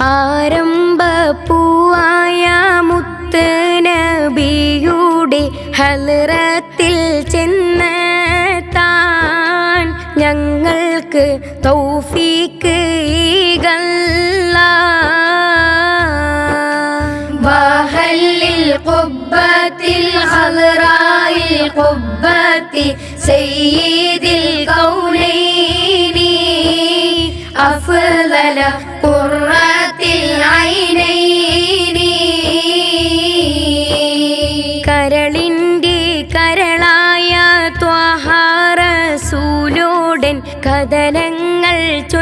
ആരംഭപ്പൂവായ മുത്ത് നബിയുടെ ഹലറത്തിൽ ചെന്ന് താൻ ഞങ്ങൾക്ക് തൗഫീക്ക് ഈഗല്ല وهل للقبة الخضراء القبة سيد الكونين أفضل قرة العينين കരളിൻ്റെ കരളായ ത്വഹാറസൂലോടൻ കഥനങ്ങൾ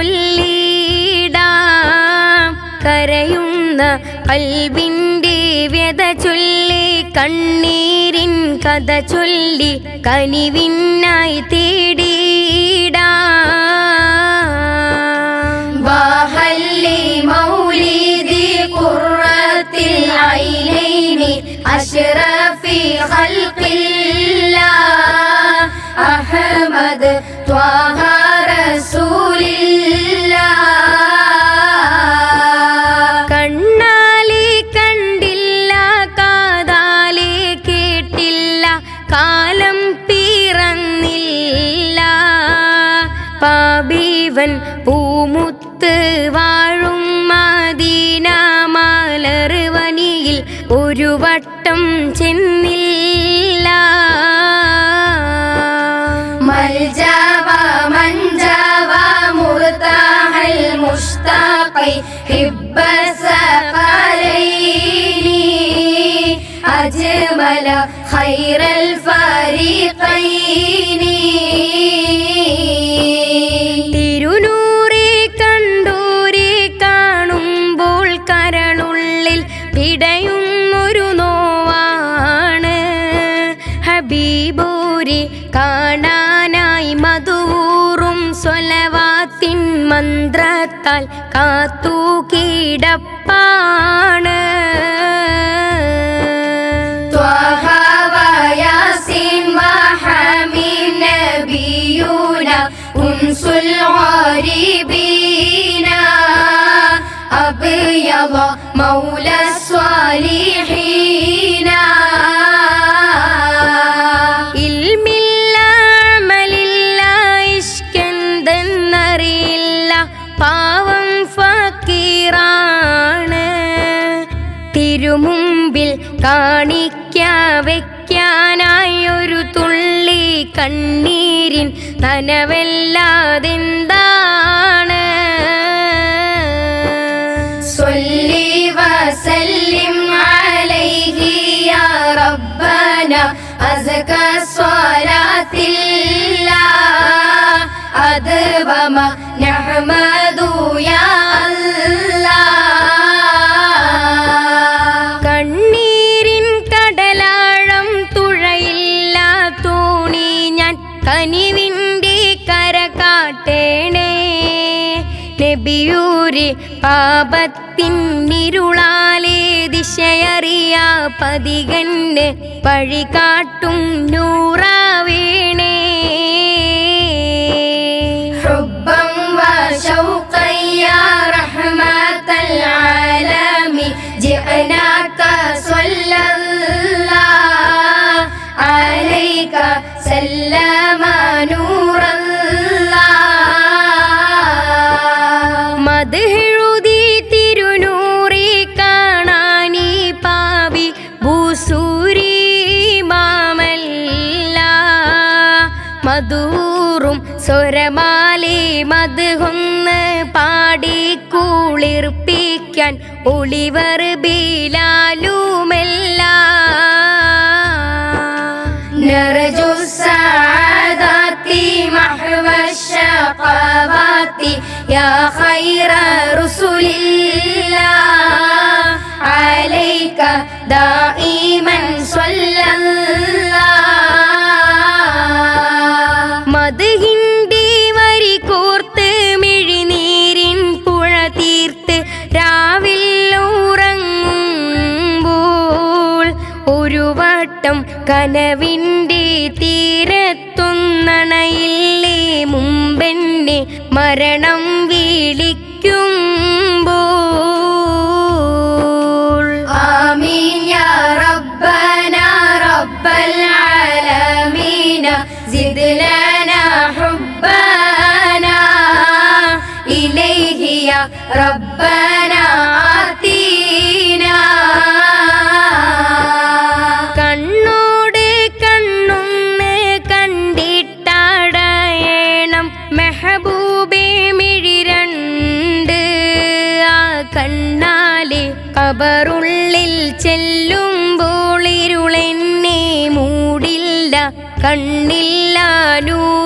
ചൊല്ലിടാം കരയുന്ന കൽവിൻ്റെ വ്യത ചൊല്ലി കണ്ണീരിൻ കഥ ചൊല്ലി കനിവിനായി തേടിയിടാം وهل لمولد قرة العينين أشرف خلق الله أحمد طه رسول الله കണ്ണാലെ കണ്ടില്ല കാതാലെ കേട്ടില്ല കാലം പിറന്നില്ല പാബീവൻ പൂമുത്ത് വാഴും മദീന മലർവനിയിൽ ഒരു വട്ടം ചെന്നില്ല ملجأ منجا مرتاح المشتاق حب الثقلين أجمل خير الفريقين തിരുനൂറെ കണ്ടൂരെ കാണുമ്പോൾ കരളുള്ളിൽ പിടയും ഒരു നോവാണ് ഹബീബൂരി കാണാനായി മധൂറും സ്വലവാത്തിൻ മന്ത്രത്താൽ കാത്തു കിടപ്പാണ് طه وياسين وحميم نبينا أنس الغريبين أبيض مولى الصالحين ഇൽമില്ല അമലില്ല ഇഷ്കെന്തെന്നറിയില്ല പാവം ഫക്കീറാണ് തിരുമുമ്പിൽ കാണിക്ക വയ്ക്കാനായി ഒരു തുള്ളി കണ്ണീരിൻ നനവല്ലാതെന്താണ് صلي وسلم عليه يا ربنا أزكى الصلاة الله أدبم نحمد يا الله കണ്ണീരിൻ കടലാഴം തുഴയില്ല തോണി ഞാൻ കനിവിൻ്റെ കര കാട്ടേണേ നബിയൂരി പാപത്തിൻ ഇരുളാലേ ദിശയറിയാ പതികന് വഴി കാട്ടും നൂറാവേണേ حبا وشوقا يا رحمة العالم جئناك صلى الله عليك سلم نور الله മതെഴുതി തിരുനൂറി കാണാനീ പാവി ഭൂസൂരി മാമല്ല മധൂറും സ്വരമാലി മധുകൊന്ന് പാടി കുളിർപ്പിക്കാൻ ഒളിവർ ബീലാലുമെല്ലാം نرجو السعادات محو الشقوات يا خير رسل الله عليك دائما صلى الله മധുഹിന്റെ വരി കോർത്ത് മിഴിനീരിൻ പുഴ തീർത്ത് രാവിൽ ഉറങ്ങുമ്പോൾ ഒരു വട്ടം കനവിൻ്റെ തീരത്തൊന്നണയില്ലേ മുമ്പെന്നെ മരണം വിളിക്കുമ്പോൾ ربنا آتينا കണ്ണോട് കണ്ണൊന്ന് കണ്ടിട്ടടയണം മെഹബൂബേ മിഴിരണ്ട് ആ കണ്ണാലെ കബറുള്ളിൽ ചെല്ലുമ്പോൾ ഇരുളെന്നെ മൂടില്ല കണ്ണില്ല നൂർ